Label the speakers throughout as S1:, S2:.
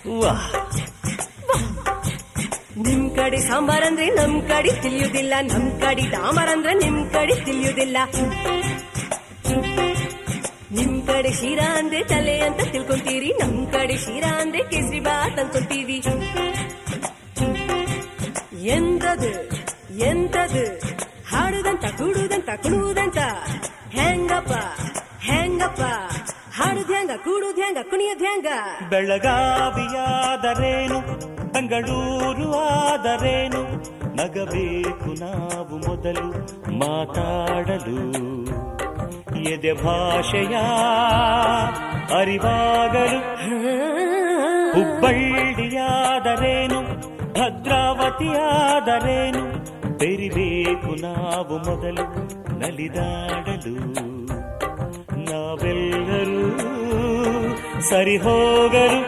S1: ವಾಹ್
S2: ನಿಮ್ ಕಡೆ ಸಾಂಬಾರ್ ಅಂದ್ರೆ ನಮ್ ಕಡೆ ತಿಳಿಯುದಿಲ್ಲ ನಮ್ ಕಡೆ ಡಾಂಬರ್ ಅಂದ್ರೆ ನಿಮ್ ಕಡೆ ತಿಳಿಯುದಿಲ್ಲ ನಿಮ್ ಕಡೆ ಶಿರಾ ಅಂದ್ರೆ ತಲೆ ಅಂತ ತಿಳ್ಕೊಂತೀರಿ ನಮ್ ಕಡೆ ಶಿರಾ ಅಂದ್ರೆ ಕೇಸರಿ ಬಾತ್ ಅನ್ಕೊಂತೀವಿ ಎಂತದು ಎಂತದು ಹಾಡುದಂತ ಕೂಡುದಂತ ಕುಣುವುದಂತ ಹೆಂಗಪ್ಪ ಹೆಂಗಪ್ಪ ಹಾಡುದ್ ಹೆಂಗ ಕೂಡುದ್ ಹೆಂಗ ಕುಣಿಯೋದ್ ಹೆಂಗ
S1: ಬೆಳಗಾವಿಯಾದರೇನು ಬೆಂಗಳೂರು ಆದರೇನು ನಗಬೇಕು ನಾವು ಮೊದಲು ಮಾತಾಡಲು ಎದೆ ಭಾಷೆಯ ಅರಿವಾಗಲು ಹುಬ್ಬಳ್ಳಿಯಾದರೇನು ಭದ್ರಾವತಿಯಾದರೇನು ಬೆರಿಬೇಕು ನಾವು ಮೊದಲು ನಲಿದಾಡಲು ನಾವೆಲ್ಲರೂ ಸರಿ ಹೋಗಲು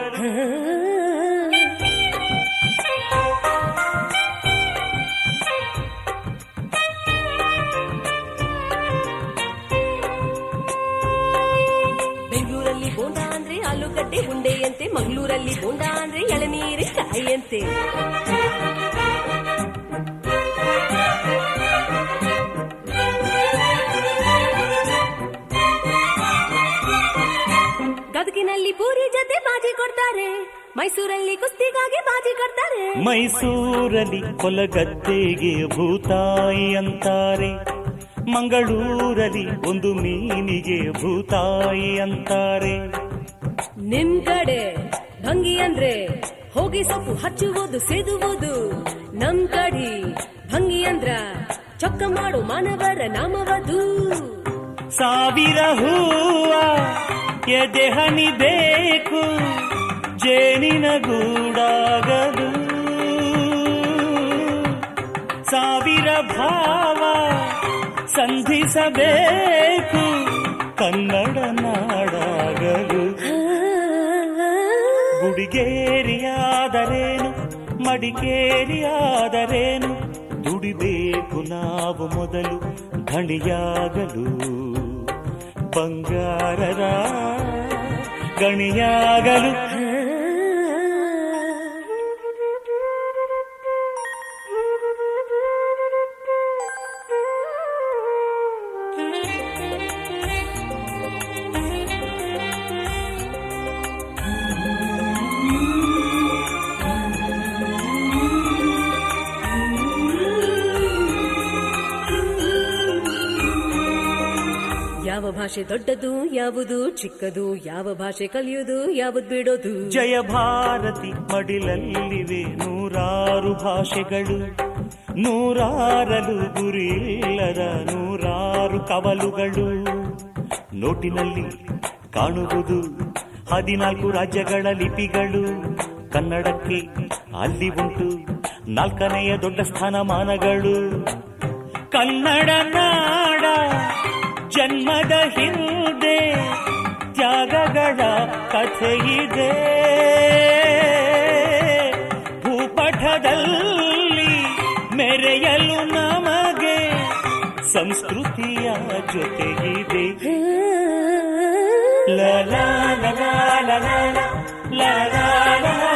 S2: ಬೆಂಗಳೂರಲ್ಲಿ ಬೋಂಡ ಅಂದ್ರೆ ಆಲೂಗಡ್ಡೆ ಉಂಡೆಯಂತೆ ಮಂಗಳೂರಲ್ಲಿ ಬೋಂಡ ಅಂದ್ರೆ ಎಳನೀರಿ ಕಾಯಿಯಂತೆ ಗದಗಿನಲ್ಲಿ ಪೂರಿ ಜೊತೆ ಬಾಜಿ ಕೊಡ್ತಾರೆ ಮೈಸೂರಲ್ಲಿ ಕುಸ್ತಿಗಾಗಿ ಬಾಜಿ ಕೊಡ್ತಾರೆ
S1: ಮೈಸೂರಲ್ಲಿ ಕೊಲಗದ್ದೆಗೆ ಭೂತಾಯಿ ಅಂತಾರೆ ಮಂಗಳೂರಲ್ಲಿ ಒಂದು ಮೀನಿಗೆ ಭೂತಾಯಿ ಅಂತಾರೆ
S2: ನಿಮ್ ಕಡೆ ಭಂಗಿ ಅಂದ್ರೆ ಹೋಗಿ ಸೊಪ್ಪು ಹಚ್ಚುವುದು ಸೇದುವುದು ನಮ್ ಕಡೆ ಭಂಗಿ ಅಂದ್ರ ಚೊಕ್ಕ ಮಾಡು ಮಾನವರ ನಾಮವದು
S1: ಸಾವಿರ ಹೂವ ಎದೆ ಹನಿ ಬೇಕು ಜೇನಿನ ಗೂಡಾಗಲು ಸಾವಿರ ಭಾವ ಸಂಧಿಸಬೇಕು ಕನ್ನಡ ನಾಡಾಗಲು ಗುಡಿಗೇರಿಯಾದರೇನು ಮಡಿಕೇರಿಯಾದರೇನು ದುಡಿಬೇಕು ನಾವು ಮೊದಲು ಧಣಿಯಾಗಲು ಬಂಗಾರದ ಗಣಿಯಾಗಲು
S2: ಯಾವ ಭಾಷೆ ದೊಡ್ಡದು ಯಾವುದು ಚಿಕ್ಕದು ಯಾವ ಭಾಷೆ ಕಲಿಯುವುದು ಯಾವುದು ಬಿಡೋದು
S1: ಜಯ ಭಾರತಿ ಮಡಿಲಲ್ಲಿವೆ ನೂರಾರು ಭಾಷೆಗಳು ನೂರಾರಲು ಗುರಿಯಿಲ್ಲದ ನೂರಾರು ಕವಲುಗಳು ನೋಟಿನಲ್ಲಿ ಕಾಣುವುದು ಹದಿನಾಲ್ಕು ರಾಜ್ಯಗಳ ಲಿಪಿಗಳು ಕನ್ನಡಕ್ಕೆ ಅಲ್ಲಿ ಉಂಟು ನಾಲ್ಕನೆಯ ದೊಡ್ಡ ಸ್ಥಾನಮಾನಗಳು ಕನ್ನಡ ನಾಡ ಜನ್ಮದ ಹಿಂದೆ ತ್ಯಾಗಗಳ ಕಥೆಯಿದೆ ಭೂಪಟದಲ್ಲಿ ಮೆರೆಯಲು ನಮಗೆ ಸಂಸ್ಕೃತಿಯ ಜೊತೆಗಿದೆ ಲ ಲ ಲ ಲ ಲ ಲ ಲ ಲ ಲ ಲ